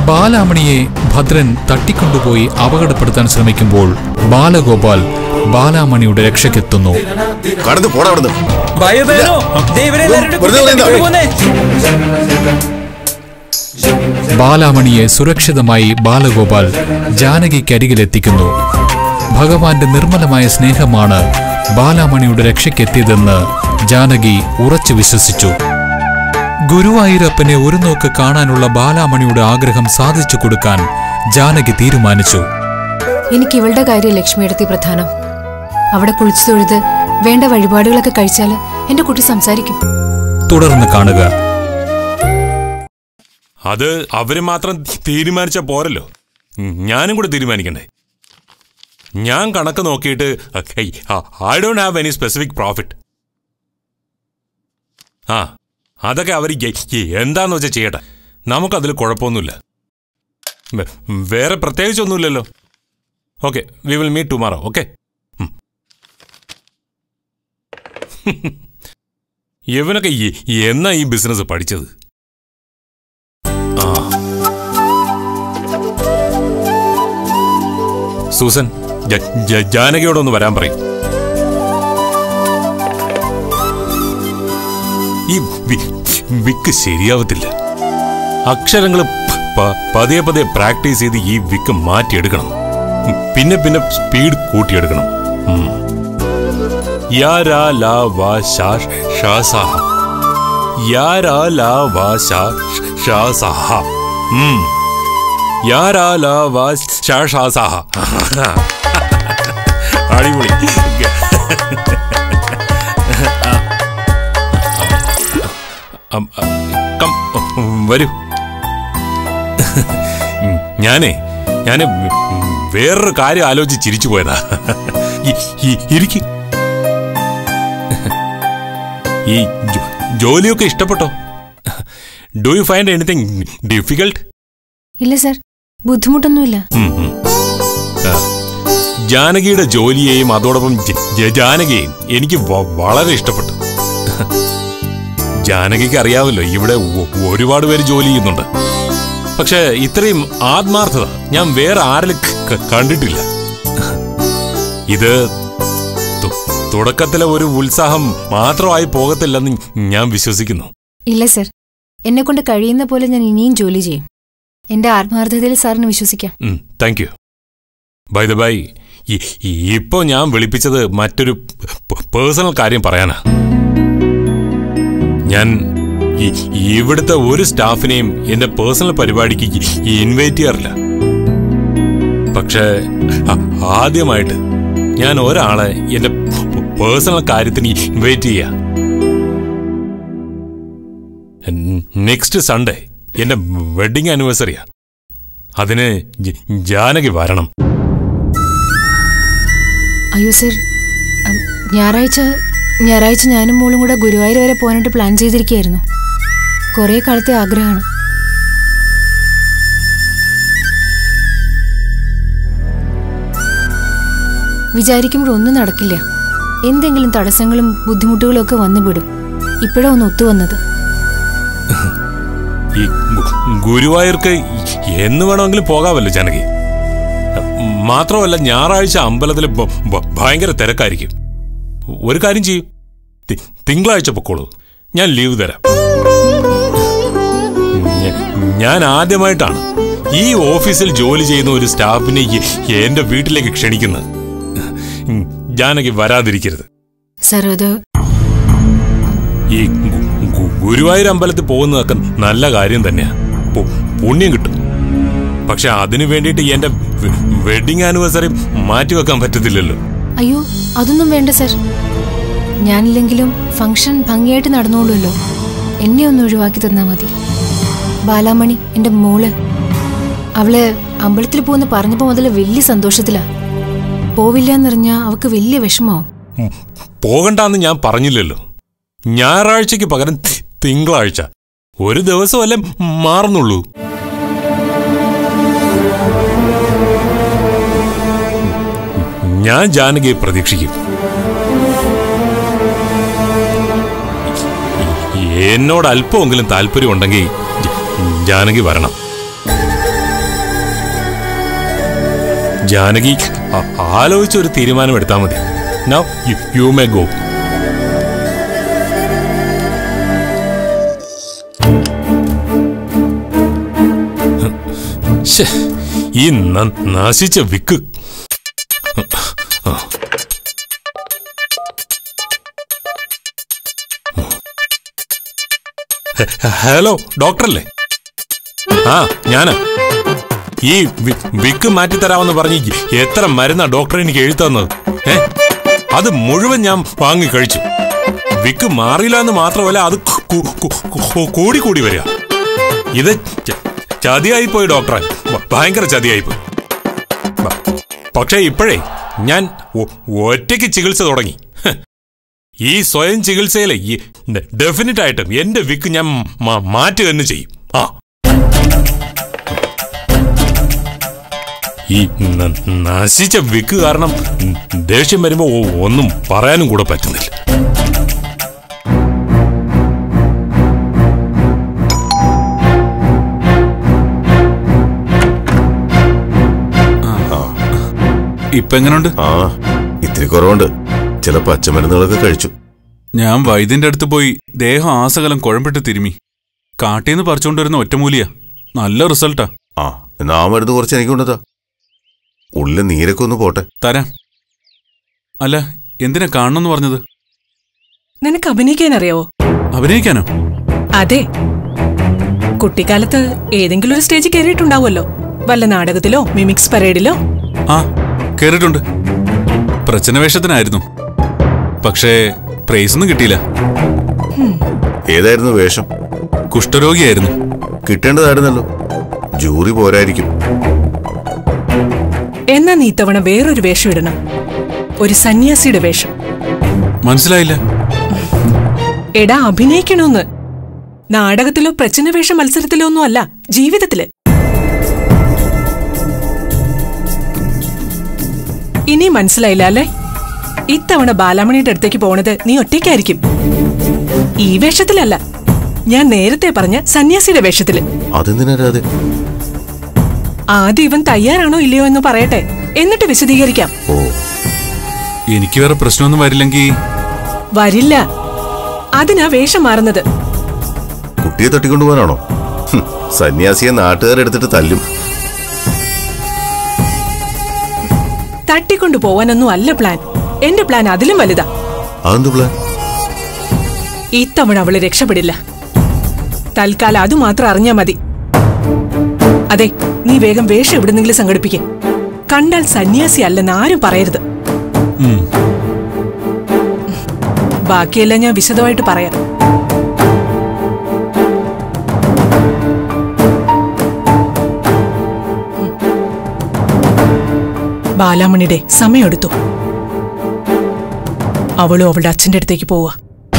ബാലാമണിയെ ഭദ്രൻ തട്ടിക്കൊണ്ടുപോയി അപകടപ്പെടുത്താൻ ശ്രമിക്കുമ്പോൾ ബാലഗോപാൽ ബാലാമണിയുടെ രക്ഷയ്ക്കെത്തുന്നു കടന്ന് പോടാ അവിടുന്ന് ഭയഭേദോ വെറുതെ പറയുന്നതാ. ബാലാമണിയെ സുരക്ഷിതമായി ബാലഗോപാൽ ജാനകിക്കരികിലെത്തിക്കുന്നു ഭഗവാന്റെ നിർമ്മലമായ സ്നേഹമാണ് ബാലാമണിയുടെ രക്ഷയ്ക്കെത്തിയതെന്ന് ജാനകി ഉറച്ചു വിശ്വസിച്ചു ഗുരുവായൂരപ്പനെ ഒരു നോക്ക് കാണാനുള്ള ബാലാമണിയുടെ ആഗ്രഹം സാധിച്ചു കൊടുക്കാൻ ജാനകി തീരുമാനിച്ചു എനിക്ക് ഇവളുടെ കാര്യം ലക്ഷ്മിയെടുത്തി പ്രധാനം അവിടെ കുളിച്ചു തൊഴുത് വേണ്ട വഴിപാടുകളൊക്കെ കഴിച്ചാൽ എന്റെ കുട്ടി സംസാരിക്കും തുടർന്ന് കാണുക അത് അവര് മാത്രം തീരുമാനിച്ച പോരല്ലോ ഞാനും കൂടെ തീരുമാനിക്കണ്ടേ ഞാൻ കണക്ക് നോക്കിയിട്ട് I don't have any specific profit ആ അതൊക്കെ അവർ എന്താന്ന് വെച്ചാൽ ചെയ്യട്ടെ നമുക്കതിൽ കുഴപ്പമൊന്നുമില്ല വേ- വേറെ പ്രത്യേകിച്ചൊന്നുമില്ലല്ലോ okay we will meet tomorrow okay ഇവനൊക്കെ ഈ- എന്നാ ഈ ബിസിനസ് പഠിച്ചത് ആ സൂസൻ ജ- ജ- ജാനകിയോടൊന്ന് വരാൻ പറയും ഈ വി- വിക്ക് ശരിയാവത്തില്ല അക്ഷരങ്ങൾ പതിയെ പതിയെ പ്രാക്ടീസ് ചെയ്ത് ഈ വിക്ക് മാറ്റിയെടുക്കണം ഉം, പിന്നെ പിന്നെ സ്പീഡ് കൂട്ടിയെടുക്കണം ഉം. യാ രാ ലാ വാ ഷാ ഷാ സാഹ യാ രാ ലാ വാ ഷാ ഷാ സാഹ ഉം. യാ രാ ലാ വാ ഷാ ഷാ സാഹ അടിപൊളി അം, അ, കം വരൂ ഉം, ഞാനേ ഞാന് വേറൊരു കാര്യം ആലോചിച്ച് ചിരിച്ചു പോയതാ ഇ- ഇ- ഇരിക്ക് ഈ ജോ- ജോലിയൊക്കെ ഇഷ്ടപ്പെട്ടോ do you find anything difficult ഇല്ല സർ ബുദ്ധിമുട്ടൊന്നുമില്ല ജാനകിയുടെ ജോലിയെയും അതോടൊപ്പം ജ- ജ- ജാനകിയെയും എനിക്ക് വ- വളരെ ഇഷ്ടപ്പെട്ടു ജാനകിക്ക് അറിയാമല്ലോ ഇവിടെ ഒ- ഒരുപാട് പേര് ജോലി ചെയ്യുന്നുണ്ട് പക്ഷെ ഇത്രയും ആത്മാർത്ഥത ഞാൻ വേറെ ആരിലും ക- കണ്ടിട്ടില്ല ഇത് തു- തുടക്കത്തിലെ ഒരു ഉത്സാഹം മാത്രമായി പോകത്തില്ലെന്ന് ഞാൻ വിശ്വസിക്കുന്നു ഇല്ല സർ എന്നെ കൊണ്ട് കഴിയുന്ന പോലെ ഞാൻ ഇനിയും ജോലി ചെയ്യും എന്റെ ആത്മാർത്ഥതയിൽ സാറിന് വിശ്വസിക്കാം thank you by the by ഇപ്പോ ഞാൻ വിളിപ്പിച്ചത് മറ്റൊരു പേഴ്സണൽ കാര്യം പറയാനാ ഞാൻ ഈ- ഇവിടുത്തെ ഒരു സ്റ്റാഫിനെയും എന്റെ പേഴ്സണൽ പരിപാടിക്ക് ഇൻവൈറ്റ് ചെയ്യാറില്ല പക്ഷേ ആ- ആദ്യമായിട്ട് ഞാൻ ഒരാളെ എന്റെ പേഴ്സണൽ കാര്യത്തിന് ഇൻവൈറ്റ് ചെയ്യാ നെക്സ്റ്റ് സൺഡേ എന്റെ വെഡിങ് ആനിവേഴ്സറിയാ അതിന് ജ- ജാനകി വരണം അയ്യോ സർ അം, ഞായറാഴ്ച ഞായറാഴ്ച ഞാനും മോളും കൂടെ ഗുരുവായൂർ വരെ പോകാനായിട്ട് പ്ലാൻ ചെയ്തിരിക്കുകയായിരുന്നു കുറേ കാലത്തെ ആഗ്രഹമാണ് വിചാരിക്കുമ്പോഴൊന്നും നടക്കില്ല എന്തെങ്കിലും തടസ്സങ്ങളും ബുദ്ധിമുട്ടുകളും ഒക്കെ വന്നുപെടും ഇപ്പോഴാ ഒന്ന് ഒത്തുവന്നത് ഈ ഗു- ഗുരുവായൂർക്ക് എന്ന് വേണമെങ്കിലും പോകാമല്ലോ ജാനകി മാത്രമല്ല ഞായറാഴ്ച അമ്പലത്തിൽ ബ- ബ- ഭയങ്കര തിരക്കായിരിക്കും ഒരു കാര്യം ചെയ്യൂ തി- തിങ്കളാഴ്ച പൊക്കോളൂ ഞാൻ ലീവ് തരാം ഞ- ഞാൻ ആദ്യമായിട്ടാണ് ഈ ഓഫീസിൽ ജോലി ചെയ്യുന്ന ഒരു സ്റ്റാഫിനെ ഈ- എന്റെ വീട്ടിലേക്ക് ക്ഷണിക്കുന്നത് ജാനകി വരാതിരിക്കരുത് സർ അത് ഈ ഗു- ഗു- ഗുരുവായൂർ അമ്പലത്തിൽ പോകുന്നതൊക്കെ നല്ല കാര്യം തന്നെയാ പു- പുണ്യം കിട്ടും പക്ഷെ അതിനു വേണ്ടിയിട്ട് എന്റെ വെ- വെഡിങ് ആനിവേഴ്സറി മാറ്റിവെക്കാൻ പറ്റത്തില്ലല്ലോ അയ്യോ അതൊന്നും വേണ്ട സർ ഞാനില്ലെങ്കിലും ഫംഗ്ഷൻ ഭംഗിയായിട്ട് നടന്നോളൂല്ലോ എന്നെ ഒന്ന് ഒഴിവാക്കി തന്നാ മതി ബാലാമണി എന്റെ മോള് അവള് അമ്പലത്തിൽ പോകുന്ന പറഞ്ഞപ്പോ മുതൽ വലിയ സന്തോഷത്തിലാ പോവില്ല എന്നറിഞ്ഞാ അവക്ക് വലിയ വിഷമാവും ഉം, പോകണ്ടാന്ന് ഞാൻ പറഞ്ഞില്ലല്ലോ ഞായറാഴ്ചക്ക് പകരം തി- തിങ്കളാഴ്ച ഒരു ദിവസമല്ലേ മാറുന്നുള്ളൂ ഞാൻ ജാനകിയെ പ്രതീക്ഷിക്കും എന്നോട് അല്പമെങ്കിലും താല്പര്യമുണ്ടെങ്കിൽ ജ- ജാനകി വരണം ജാനകി ആ- ആലോചിച്ച് ഒരു തീരുമാനം എടുത്താൽ മതി നൗ യു മേ ഗോ ശ്ശേ, ഈ ന- നശിച്ച വിക്ക് ഹലോ ഡോക്ടറല്ലേ ആ ഞാനാ ഈ വി- വിക്ക് മാറ്റിത്തരാമെന്ന് പറഞ്ഞ് എത്ര മരുന്നാ ഡോക്ടർ എനിക്ക് എഴുതി തന്നത് ഏ അത് മുഴുവൻ ഞാൻ വാങ്ങി കഴിച്ചു വിക്ക് മാറിയില്ല എന്ന് മാത്രമല്ല അത് കു- കു- കു- കൂടി കൂടി വരിക ഇത് ച- ചതിയായിപ്പോയി ഡോക്ടറെ ഭ- ഭയങ്കര ചതിയായിപ്പോയി ബ- പക്ഷേ ഇപ്പോഴേ ഞാൻ ഒ- ഒറ്റയ്ക്ക് ചികിത്സ തുടങ്ങി ഹ്. ഈ സ്വയം ചികിത്സയിലെ ഡെഫിനറ്റ് ആയിട്ടും എന്റെ വിക്ക് ഞാൻ മ- മാറ്റുക തന്നെ ചെയ്യും ആ ഈ ന- നശിച്ച വിക്ക് കാരണം ദേഷ്യം വരുമ്പോ ഒ- ഒന്നും പറയാനും കൂടെ പറ്റുന്നില്ല ഇപ്പൊ എങ്ങനുണ്ട് ആ ഇത്തിരി കുറവുണ്ട് ചില പച്ചമരുന്നുകളൊക്കെ കഴിച്ചു ഞാൻ വൈദ്യന്റെ അടുത്ത് പോയി ദേഹം ആസകലം കുഴമ്പിട്ട് തിരുമി കാട്ടീന്ന് പറിച്ചുകൊണ്ടുവരുന്ന ഒറ്റമൂലിയാ നല്ല റിസൾട്ടാ ആ എന്നാ ആ മരുന്ന് കുറച്ച് എനിക്കുണ്ടതാ ഉള്ളിൽ നീരൊക്കെ ഒന്ന് പോട്ടെ തരാം അല്ല എന്തിനാ കാണണമെന്ന് പറഞ്ഞത് നിനക്ക് അഭിനയിക്കാൻ അറിയാവോ അഭിനയിക്കാനോ അതെ കുട്ടിക്കാലത്ത് ഏതെങ്കിലും ഒരു സ്റ്റേജിൽ കയറിയിട്ടുണ്ടാവുമല്ലോ വല്ല നാടകത്തിലോ മിമിക്സ് പരേഡിലോ ആ കേറിയിട്ടുണ്ട് പ്രച്ഛന്ന വേഷത്തിനായിരുന്നു പക്ഷേ പ്രൈസ് ഒന്നും കിട്ടിയില്ല ഏതായിരുന്നു വേഷം കുഷ്ഠരോഗിയായിരുന്നു കിട്ടേണ്ടതായിരുന്നല്ലോ ജൂറി പോരായിരിക്കും എന്നാ നീ ഇത്തവണ വേറൊരു വേഷം ഇടണം ഒരു സന്യാസിയുടെ വേഷം മനസ്സിലായില്ല എടാ അഭിനയിക്കണോന്ന് നാടകത്തിലോ പ്രച്ഛന്ന വേഷ മത്സരത്തിലോ ഒന്നും അല്ല ജീവിതത്തില് ഇനി മനസ്സിലായില്ല അല്ലേ ഇത്തവണ ബാലാമണിയുടെ അടുത്തേക്ക് പോണത് നീ ഒറ്റയ്ക്കായിരിക്കും ഈ വേഷത്തിലല്ല ഞാൻ നേരത്തെ പറഞ്ഞ സന്യാസിയുടെ വേഷത്തില് അതെന്തിനാ രാധെ ആദ്യം ഇവൻ തയ്യാറാണോ ഇല്ലയോ എന്ന് പറയട്ടെ എന്നിട്ട് വിശദീകരിക്കാം ഓ എനിക്ക് വേറെ പ്രശ്നമൊന്നും വരില്ലെങ്കിൽ വരില്ല അതിനാ വേഷം മാറുന്നത് കുട്ടിയെ തട്ടിക്കൊണ്ടുപോകാനാണോ ഹും, സന്യാസിയെ നാട്ടുകാരെടുത്തിട്ട് തല്ലും തട്ടിക്കൊണ്ടു പോവാനൊന്നും അല്ല പ്ലാൻ എന്റെ പ്ലാൻ അതിലും വലുതാ അതെന്തു പ്ലാൻ ഇത്തവണ അവള് രക്ഷപ്പെടില്ല തൽക്കാലം അത് മാത്രം അറിഞ്ഞാ മതി അതെ നീ വേഗം വേഷം എവിടുന്നെങ്കിലും സംഘടിപ്പിക്കേ കണ്ടാൽ സന്യാസി അല്ലെന്ന് ആരും പറയരുത് ഉം, ബാക്കിയെല്ലാം ഞാൻ വിശദമായിട്ട് പറയാം ബാലാമണിയുടെ സമയമെടുത്തു അവളും അവളുടെ അച്ഛന്റെ അടുത്തേക്ക് പോവുക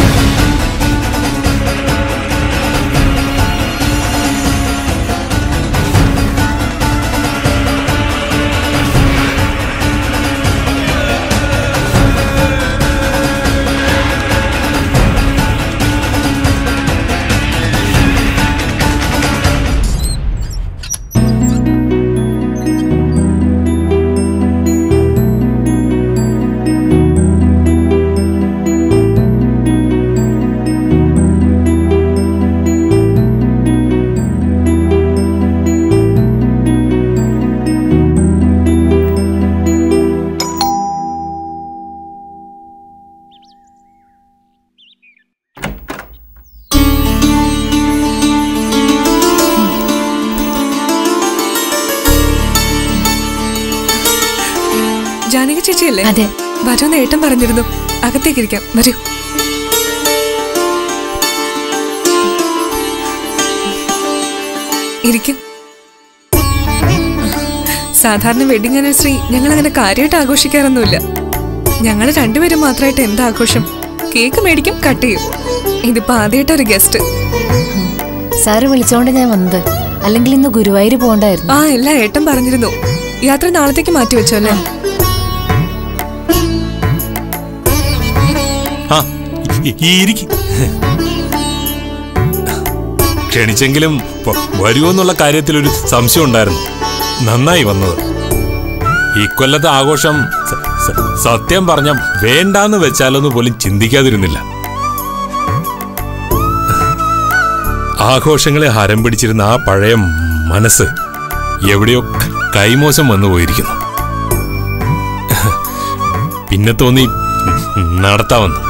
ജാനകി ചേച്ചിയല്ലേ അതെ വരൂന്ന് ഏട്ടൻ പറഞ്ഞിരുന്നു അകത്തേക്ക് ഇരിക്കാം വരൂ ഇരിക്കും സാധാരണ വെഡിങ് ആനിവേഴ്സറി ഞങ്ങൾ അങ്ങനെ കാര്യമായിട്ട് ആഘോഷിക്കാറൊന്നുമില്ല ഞങ്ങൾ രണ്ടുപേരും മാത്രമായിട്ട് എന്താ ആഘോഷം കേക്ക് മേടിക്കും കട്ട് ചെയ്യും ഇതിപ്പോ ആദ്യമായിട്ട് ഒരു ഗസ്റ്റ് സാറ് വിളിച്ചോണ്ട് ഞാൻ വന്നത് അല്ലെങ്കിൽ ഇന്ന് ഗുരുവായൂർ പോകണ്ടായിരുന്നു ആ എല്ലാം ഏട്ടൻ പറഞ്ഞിരുന്നു യാത്ര നാളത്തേക്ക് മാറ്റി വെച്ചോ അല്ലേ ആ ഈ- ഈ ഇരിക്ക് ക്ഷണിച്ചെങ്കിലും പ- വരുമോന്നുള്ള കാര്യത്തിൽ ഒരു സംശയം ഉണ്ടായിരുന്നു നന്നായി വന്നത് ഇക്കൊല്ലത്തെ ആഘോഷം സ- സ- സത്യം പറഞ്ഞ വേണ്ടാന്ന് വെച്ചാലൊന്ന് പോലും ചിന്തിക്കാതിരുന്നില്ല ആഘോഷങ്ങളെ ഹരം പിടിച്ചിരുന്ന ആ പഴയ മനസ്സ് എവിടെയോ ക- കൈമോശം വന്നു പോയിരിക്കുന്നു പിന്നെ തോന്നി നടത്താമെന്ന്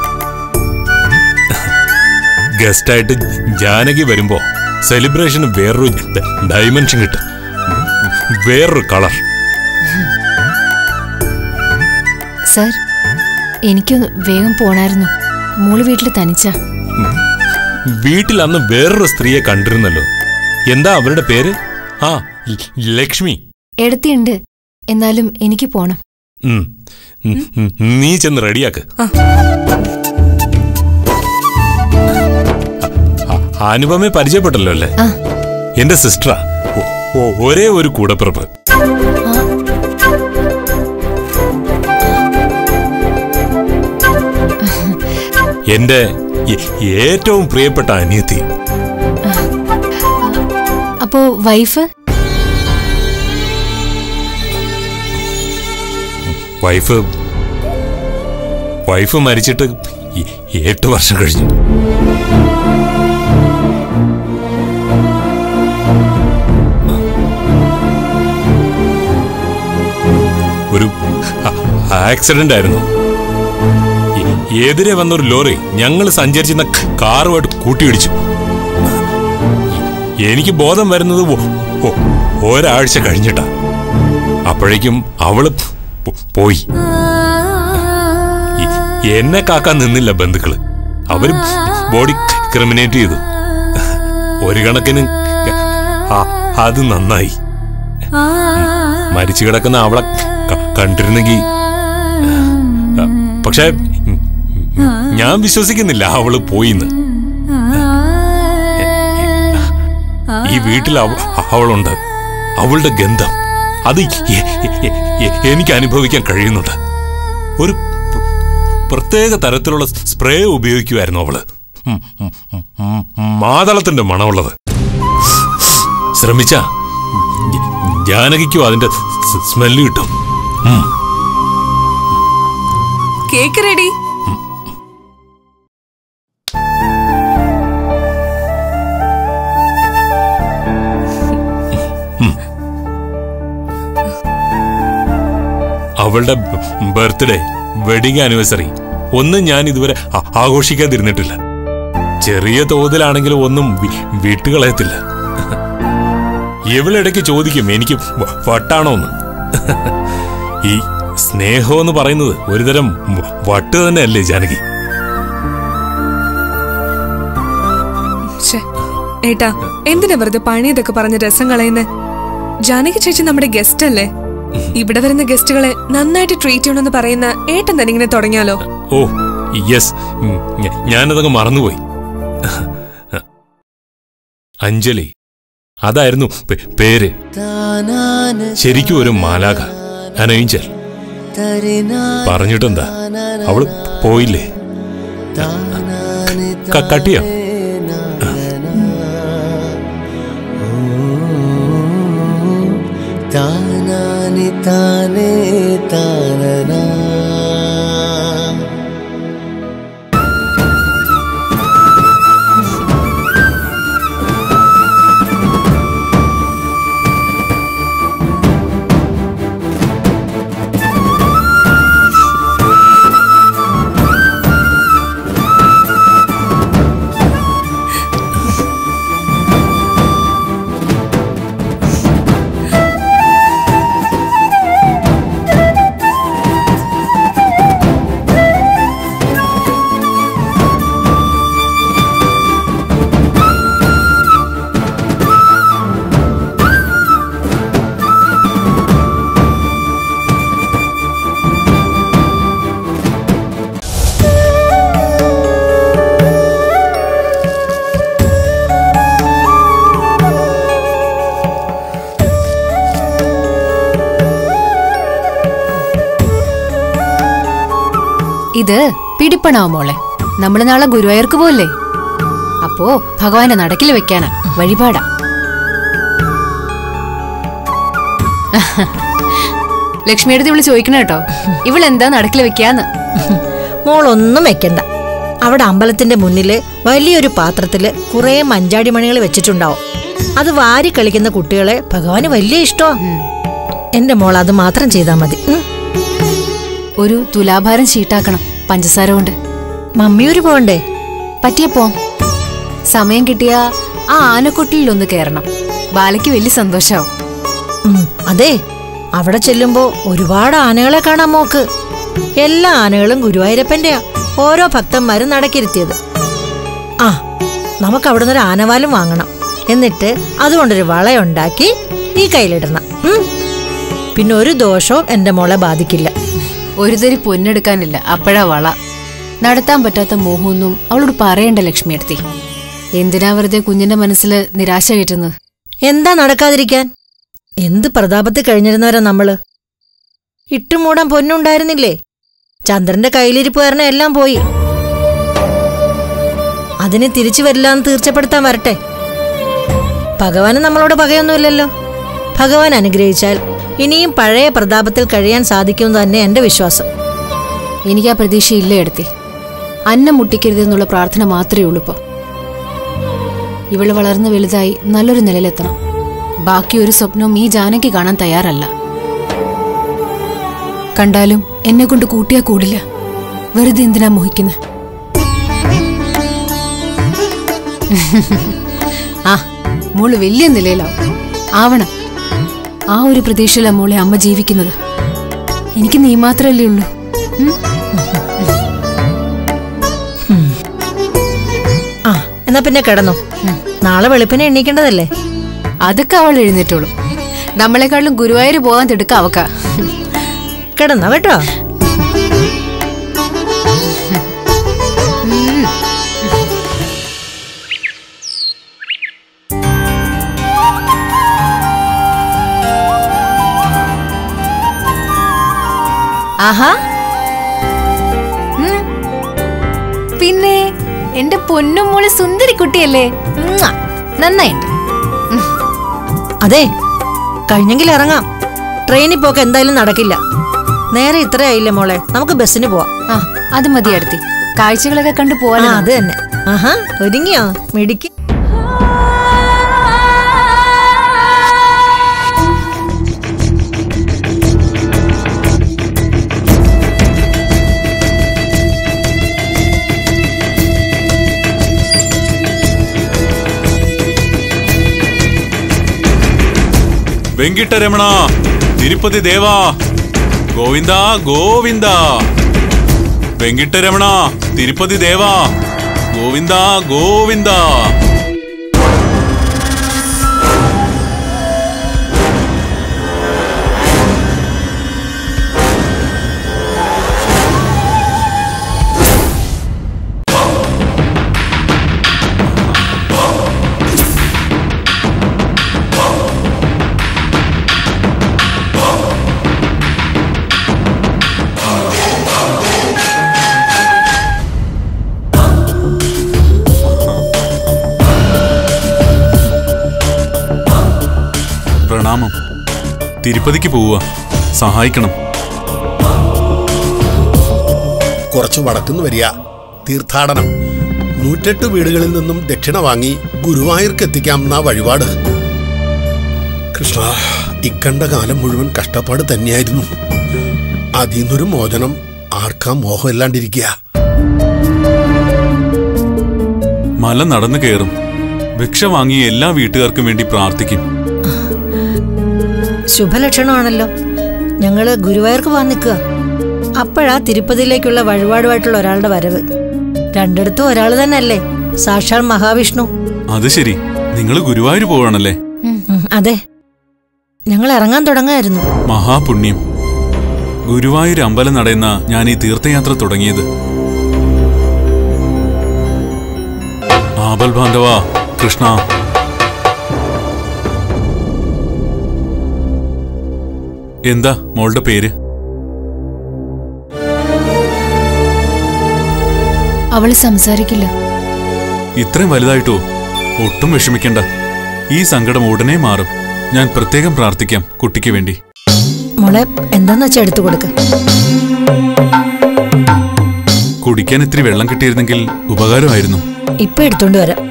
ഗസ്റ്റായിട്ട് ജാനകി വരുമ്പോ സെലിബ്രേഷന് വേറൊരു ഡ- ഡൈമെൻഷൻ കിട്ടും വേറൊരു കളർ സർ എനിക്കൊന്ന് വേഗം പോണായിരുന്നു മോള് വീട്ടിൽ തനിച്ച വീട്ടിൽ അന്ന് വേറൊരു സ്ത്രീയെ കണ്ടിരുന്നല്ലോ എന്താ അവരുടെ പേര് ആ ല- ലക്ഷ്മി എടുത്തിണ്ട് എന്നാലും എനിക്ക് പോണം ഉം. ഉം, ഉം, നീ ചെന്ന് റെഡിയാക്ക് അ- അനുപമയെ പരിചയപ്പെട്ടല്ലോ അല്ലേ ആ. എന്റെ സിസ്റ്ററാ ഒ- ഒ- ഒരേ ഒരു കൂടപ്പിറപ്പ് എന്റെ എ- ഏറ്റവും പ്രിയപ്പെട്ട അനിയത്തി അപ്പോ വൈഫ് വൈഫ് വൈഫ് മരിച്ചിട്ട് എ- എട്ട് വർഷം കഴിഞ്ഞു ഒരു ആക്സിഡന്റ് ആയിരുന്നു എ- എതിരെ വന്നൊരു ലോറി ഞങ്ങൾ സഞ്ചരിച്ചിരുന്ന ക- കാറുമായിട്ട് കൂട്ടിയിടിച്ചു എ- എനിക്ക് ബോധം വരുന്നത് ഒ- ഒ- ഒരാഴ്ച കഴിഞ്ഞിട്ടാ അപ്പോഴേക്കും അവള് പോ- പോയി എ- എന്നെ കാക്കാൻ നിന്നില്ല ബന്ധുക്കള് അവര് ബോഡി ക്രിമിനേറ്റ് ചെയ്തു ഒരു കണക്കിന് ആ- അത് നന്നായി മരിച്ചു കിടക്കുന്ന അവളെ ക- കണ്ടിരുന്നെങ്കിൽ പക്ഷെ ഞാൻ വിശ്വസിക്കുന്നില്ല അവള് പോയിന്ന് ഈ വീട്ടിൽ അവ- അവളുണ്ട് അവളുടെ ഗന്ധം അത് എ- എ- എ- എനിക്ക് അനുഭവിക്കാൻ കഴിയുന്നുണ്ട് ഒരു പ്ര- പ്രത്യേക തരത്തിലുള്ള സ്പ്രേ ഉപയോഗിക്കുമായിരുന്നു അവള് ഉം, ഉം, ഉം, ഉം, മാതളത്തിന്റെ മണമുള്ളത് ശ്രമിച്ച ജാനകിക്കും അതിന്റെ സ് സ്മെല്ല് കിട്ടും ഉം. കേക്ക് റെഡി അവളുടെ ബർത്ത്ഡേ വെഡിങ് ആനിവേഴ്സറി ഒന്നും ഞാൻ ഇതുവരെ ആ- ആഘോഷിക്കാതിരുന്നിട്ടില്ല ചെറിയ തോതിലാണെങ്കിലും ഒന്നും വി- വിട്ടുകളയത്തില്ല ഇവളിടയ്ക്ക് ചോദിക്കും എനിക്ക് വ- വട്ടാണോന്ന് ഈ സ്നേഹം എന്ന് പറയുന്നത് ഒരുതരം വ- വട്ട് തന്നെയല്ലേ ജാനകി ശ്ശെ, ഏട്ടാ എന്തിനാ വെറുതെ പണിയതൊക്കെ പറഞ്ഞ് രസം കളയുന്നേ ജാനകി ചേച്ചി നമ്മുടെ ഗസ്റ്റ് അല്ലേ ഇവിടെ വരുന്ന ഗസ്റ്റുകളെ നന്നായിട്ട് ട്രീറ്റ് ചെയ്യണമെന്ന് പറയുന്ന ഏട്ടൻ തന്നെ ഇങ്ങനെ തുടങ്ങിയാലോ ഓ യെസ് ഞാനതങ്ങ് മറന്നുപോയി അഞ്ജലി അതായിരുന്നു പേ- പേര് ശരിക്കും ഒരു മാലാക അനയിഞ്ചൽ പറഞ്ഞിട്ടെന്താ അവള് പോയില്ലേ ക- കട്ടിയോ താനാനി താനേ താനനാ ഇത് പിടിപ്പണാവും മോളെ നമ്മള് നാളെ ഗുരുവായൂർക്ക് പോല്ലേ അപ്പോ ഭഗവാനെ നടക്കിൽ വെക്കാനാ വഴിപാടാ ലക്ഷ്മി എടുത്ത് ഇവള് ചോദിക്കണ കേട്ടോ ഇവളെന്താ നടക്കിൽ വെക്കാന്ന് മോളൊന്നും വെക്കണ്ട അവിടെ അമ്പലത്തിന്റെ മുന്നില് വലിയൊരു പാത്രത്തില് കുറെ മഞ്ചാടി മണികൾ വെച്ചിട്ടുണ്ടാവും അത് വാരി കളിക്കുന്ന കുട്ടികളെ ഭഗവാന് വലിയ ഇഷ്ടമാ എന്റെ മോൾ അത് മാത്രം ചെയ്താൽ മതി ഉം. ഒരു തുലാഭാരം ഷീട്ടാക്കണം പഞ്ചസാര കൊണ്ട് മമ്മിയൂര് പോകണ്ടേ പറ്റിയപ്പോ സമയം കിട്ടിയ ആ ആനക്കൊട്ടിലൊന്ന് കയറണം ബാലയ്ക്ക് വലിയ സന്തോഷാവും ഉം, അതെ അവിടെ ചെല്ലുമ്പോ ഒരുപാട് ആനകളെ കാണാൻ മോക്ക് എല്ലാ ആനകളും ഗുരുവായൂരപ്പന്റെയാ ഓരോ ഭക്തന്മാരും നടക്കിരുത്തിയത് ആ നമുക്ക് അവിടെ നിന്ന് ഒരു ആനവാലും വാങ്ങണം എന്നിട്ട് അതുകൊണ്ടൊരു വളയുണ്ടാക്കി ഈ കയ്യിലിടണം ഉം. പിന്നെ ഒരു ദോഷവും എന്റെ മോളെ ബാധിക്കില്ല ഒരു തരി പൊന്നെടുക്കാനില്ല അപ്പോഴാ വള നടത്താൻ പറ്റാത്ത മോഹമൊന്നും അവളോട് പറയണ്ട ലക്ഷ്മി എടുത്തി എന്തിനാ വെറുതെ കുഞ്ഞിന്റെ മനസ്സിൽ നിരാശ കയറ്റുന്നത് എന്താ നടക്കാതിരിക്കാൻ എന്ത് പ്രതാപത്തിൽ കഴിഞ്ഞിരുന്നവരാ നമ്മള് ഇട്ടുമൂടാൻ പൊന്നുണ്ടായിരുന്നില്ലേ ചന്ദ്രന്റെ കയ്യിലിരിപ്പ് കാരണം എല്ലാം പോയി അതിന് തിരിച്ചു വരില്ലാന്ന് തീർച്ചപ്പെടുത്താൻ വരട്ടെ ഭഗവാന് നമ്മളോട് പകയൊന്നുമില്ലല്ലോ ഭഗവാൻ അനുഗ്രഹിച്ചാൽ ഇനിയും പഴയ പ്രതാപത്തിൽ കഴിയാൻ സാധിക്കുമെന്ന് തന്നെ എന്റെ വിശ്വാസം എനിക്ക് ആ പ്രതീക്ഷയില്ല എടുത്തി അന്നം മുട്ടിക്കരുതെന്നുള്ള പ്രാർത്ഥന മാത്രമേ ഉള്ളൂ ഇപ്പോ ഇവള് വളർന്ന് വലുതായി നല്ലൊരു നിലയിലെത്തണം ബാക്കി ഒരു സ്വപ്നവും ഈ ജാനകി കാണാൻ തയ്യാറല്ല കണ്ടാലും എന്നെ കൊണ്ട് കൂട്ടിയാ കൂടില്ല വെറുതെ എന്തിനാ മോഹിക്കുന്നത് ആ മോള് വലിയ നിലയിലാവും ആവണം ആ ഒരു പ്രതീക്ഷയിലാ മോളെ അമ്മ ജീവിക്കുന്നത് എനിക്ക് നീ മാത്രമല്ലേ ഉള്ളൂ ഉം? ആ എന്നാ പിന്നെ കിടന്നോ നാളെ വെളുപ്പിനെ എണീക്കേണ്ടതല്ലേ അതൊക്കെ അവൾ എഴുന്നേറ്റോളും നമ്മളെക്കാളും ഗുരുവായൂർ പോകാൻ തിടുക്ക അവക്ക കിടന്നോ കേട്ടോ ആഹാ ഉം. പിന്നെ എന്റെ പൊന്നും മോള് സുന്ദരി കുട്ടിയല്ലേ ഉമ്മാ. നന്നായിണ്ട് അതെ കഴിഞ്ഞെങ്കിൽ ഇറങ്ങാം ട്രെയിനിൽ പോക്ക് എന്തായാലും നടക്കില്ല നേരെ ഇത്രയായില്ലേ മോളെ നമുക്ക് ബസ്സിന് പോവാം ആ അത് മതി അടുത്തി കാഴ്ചകളൊക്കെ കണ്ടു ആ പോവാനോ അത് തന്നെ ആഹാ ഒരുങ്ങിയോ മിടിക്ക് വെങ്കിട്ടരമണ തിരുപ്പതി ദേവാ ഗോവിന്ദ ഗോവിന്ദ വെങ്കിട്ടരമണ തിരുപ്പതി ദേവാ ഗോവിന്ദ ഗോവിന്ദ പ്രണാമം തിരുപ്പതിക്ക് പോവുക സഹായിക്കണം കുറച്ച് വടക്കുന്ന് വരിക തീർത്ഥാടനം നൂറ്റെട്ട് വീടുകളിൽ നിന്നും ദക്ഷിണ വാങ്ങി ഗുരുവായൂർക്ക് എത്തിക്കാമെന്ന വഴിപാട് കൃഷ്ണ ഇക്കണ്ട കാലം മുഴുവൻ കഷ്ടപ്പാട് തന്നെയായിരുന്നു അതിൽ നിന്നൊരു മോചനം ആർക്കാ മോഹമില്ലാണ്ടിരിക്കുക മല നടന്നു കയറും ഭിക്ഷ വാങ്ങിയ എല്ലാ വീട്ടുകാർക്കും വേണ്ടി പ്രാർത്ഥിക്കും ശുഭലക്ഷണമാണല്ലോ ഞങ്ങള് ഗുരുവായൂർക്ക് പോകാൻ നിൽക്കുക അപ്പോഴാ തിരുപ്പതിയിലേക്കുള്ള വഴിപാടുമായിട്ടുള്ള ഒരാളുടെ വരവ് രണ്ടിടത്തും ഒരാൾ തന്നെയല്ലേ സാക്ഷാൽ മഹാവിഷ്ണു അത് ശരി നിങ്ങൾ ഗുരുവായൂർ പോവാണല്ലേ ഉം, അതെ ഞങ്ങൾ ഇറങ്ങാൻ തുടങ്ങായിരുന്നു മഹാപുണ്യം ഗുരുവായൂർ അമ്പലം നടയുന്ന ഞാൻ ഈ തീർത്ഥയാത്ര തുടങ്ങിയത് ആപൽ ബാന്ധവ കൃഷ്ണ എന്താ മോളുടെ പേര് അവള് സംസാരിക്കില്ല ഇത്രയും വലുതായിട്ടോ ഒട്ടും വിഷമിക്കണ്ട ഈ സങ്കടം ഉടനെ മാറും ഞാൻ പ്രത്യേകം പ്രാർത്ഥിക്കാം കുട്ടിക്ക് വേണ്ടി മോളെ എന്താന്ന് വെച്ചാ എടുത്തു കൊടുക്ക് കുടിക്കാൻ ഇത്തിരി വെള്ളം കിട്ടിയിരുന്നെങ്കിൽ ഉപകാരമായിരുന്നു ഇപ്പൊ എടുത്തോണ്ട് വരാം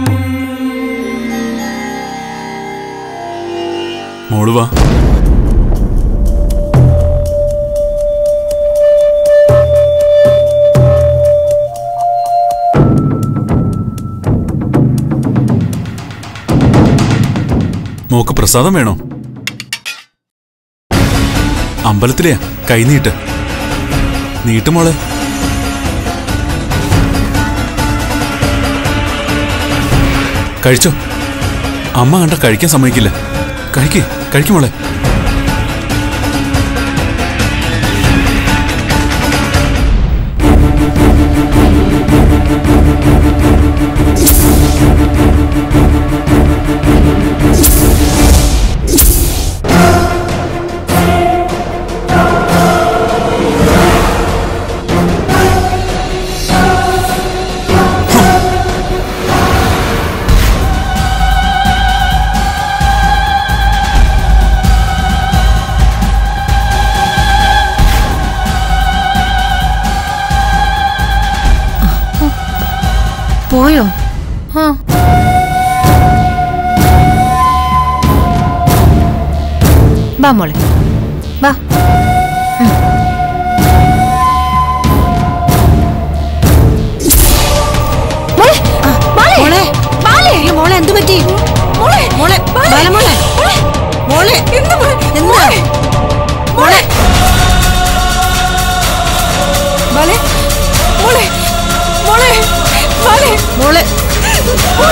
മോള് വാ മോക്ക് പ്രസാദം വേണോ അമ്പലത്തിലെയാ കൈ നീട്ട് നീട്ട് മോളെ കഴിച്ചോ അമ്മ കണ്ട കഴിക്കാൻ സമ്മതിക്കില്ല കഴിക്ക് കഴിക്കും മോളെ പോയോ ആ വാ മോളെ വാ മോളെ അയ്യോ, മോളെ എന്ത് പറ്റി മോളെ ബാലമോളെ മോളെ എന്താ മോളെ മോളെ മോളെ മോളെ മോളെ മോളെ